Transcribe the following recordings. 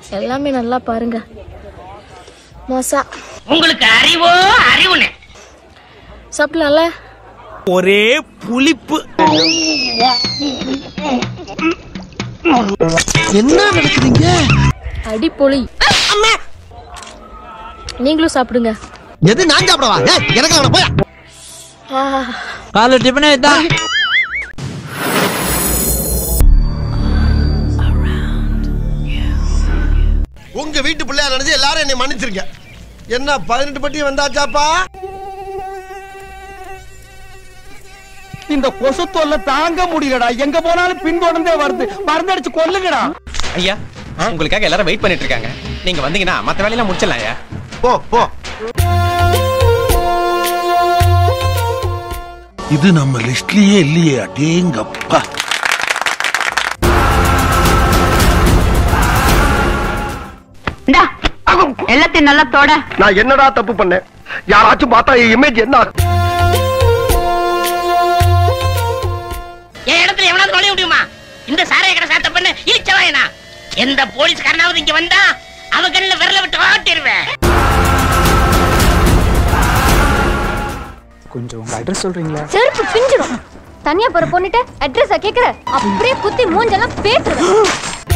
எல்லாமே நல்லா பாருங்க மோசா உங்களுக்கு அறிவோ அறிவுனே சாப்பிடலாம்ல ஒரே புளிப்பு என்ன நடக்குதுங்க அடிப்பொலி நீங்களும் சாப்பிடுங்க எது நான் சாப்பிடவா ஏய், எனக்கு அவனை போயா ஆஹா காலை டிஃபனே தான் உங்க வீட்டு பிள்ளையா நினைச்சு எல்லாரும் என்னை மன்னிச்சிருங்க என்ன பதினெட்டு பட்டி வந்தாச்சாப்பா இந்த கொசு தொல்லை தாங்க முடியலடா எங்க போனாலும் பின்தொடர்ந்தே வருது மருந்தடிச்சு கொல்லுங்கடா ஐயா உங்களுக்காக எல்லாரும் வெயிட் பண்ணிட்டு இருக்காங்க நீங்க வந்தீங்கன்னா மத்த வேலையெல்லாம் முடிச்சிடலாம் ஐயா போ போ இது நம்ம லிஸ்ட்லயே இல்லையே அடேங்கப்பா எல்லாத்தையும் நல்லா தொட நான் என்னடா தப்பு பண்ணேன் யாராச்சும் பார்த்தா என் இமேஜ் என்ன ஆகும்? என் இடத்துல எவனாவது நுழைய முடியுமா இந்த சாராய கடை சாத்த பண்ண இழிச்சவாயனா எந்த போலீஸ்காரனாவது இங்க வந்தா அவ கண்ணில் விரல விட்டு வாட்டிடுவேன் செருப்பு பிஞ்சிடும் தனியா போற பொண்ணுட்ட அட்ரஸ கேக்குற அப்படியே குத்தி மூஞ்செல்லாம் பேசுறேன்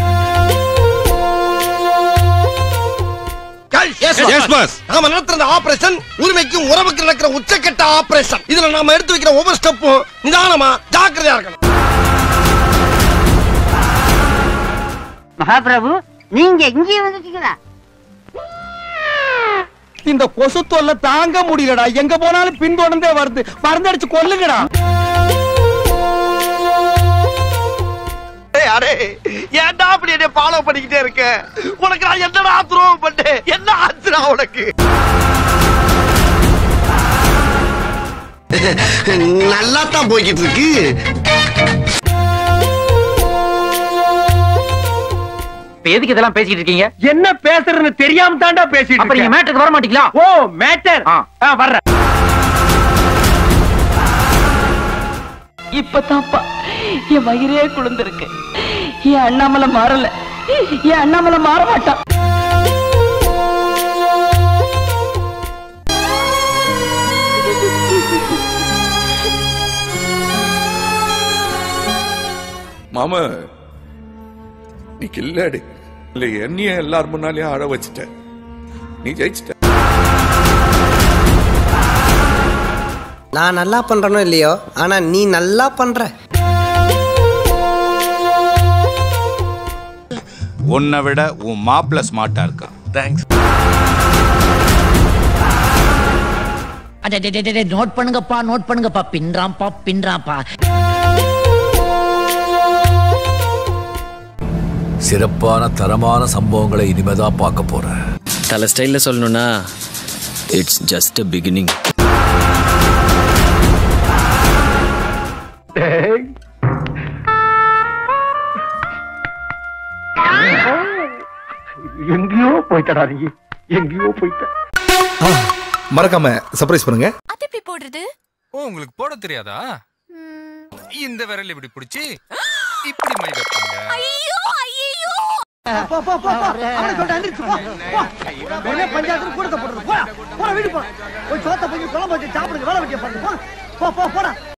Guys, yes, boss. நாம நடத்துற ஆபரேஷன் உரிமைக்கும் உறவுக்கு நடக்கிற உச்சக்கட்ட ஆபரேஷன் இதுல நாம எடுத்து வைக்கிற ஒவ்வொரு ஸ்டெப்பும் நிதானமா ஜாக்கிரதையா இருக்கணும் மகாபிரபு நீங்க இங்கே வந்துட்டீங்களா இந்த கொசு தொல்லை தாங்க முடியலடா எங்க போனாலும் பின்தொடர்ந்தே வருது மருந்தடிச்சு கொல்லுங்கடா ஏய், அடே ஏன்டா அப்படி என்ன ஃபாலோ பண்ணிக்கிட்டே இருக்க உனக்கு நான் என்னடா துரோகம் பண்ணேன் என்ன ஆச்சுடா உனக்கு நல்லா தான் போய்கிட்டு இருக்கு இப்ப எதுக்கு இதெல்லாம் பேசிட்டு இருக்கீங்க என்ன பேசுறதுன்னு தெரியாம தாண்டா பேசிட்டு அப்ப நீங்க மேட்டுக்கு வர மாட்டீங்களா ஓ மேட்டர் ஆ. வர்றேன் இப்பதான்ப்பா என் வயிறே குளிர்ந்திருக்கு என் அண்ணாமலை மாறல என் அண்ணாமலை மாற மாட்டான் மாம நீ கில்லாடி இல்ல என்னைய எல்லார் முன்னாலயும் அழ வச்சுட்ட நீ ஜெயிச்சிட்ட நான் நல்லா பண்றனோ இல்லையோ ஆனா நீ நல்லா பண்ற உன்னை விட உன் மாப்பிள்ள ஸ்மார்ட்டா இருக்கான் தேங்க்ஸ் நோட் பண்ணுங்கப்பா நோட் பண்ணுங்கப்பா பின்றாம்பா பின்றாம்பா சிறப்பான தரமான சம்பவங்களை இனிமேதான் பார்க்க போறேன் தல ஸ்டைல்ல சொல்லணும்னா இட்ஸ் ஜஸ்ட் பிகினிங் எங்கேயோ போயிட்டடா நீ எங்கேயோ போயிட்ட மறக்காம சர்ப்ரைஸ் பண்ணுங்க அது எப்படி போடுறது ஓ உங்களுக்கு போட தெரியாதா இந்த விரல் இப்படி பிடிச்சி இப்படி மை வைப்பாங்க ஐயோ ஐயோ உடனே பஞ்சாயத்து கூடத்தை போடுறது போடா போடா வீடு போ போய் சோத்த போய் குழம்பு வச்சு சாப்பிடுங்க வேலை வெட்டிய பாருங்க போ போ போடா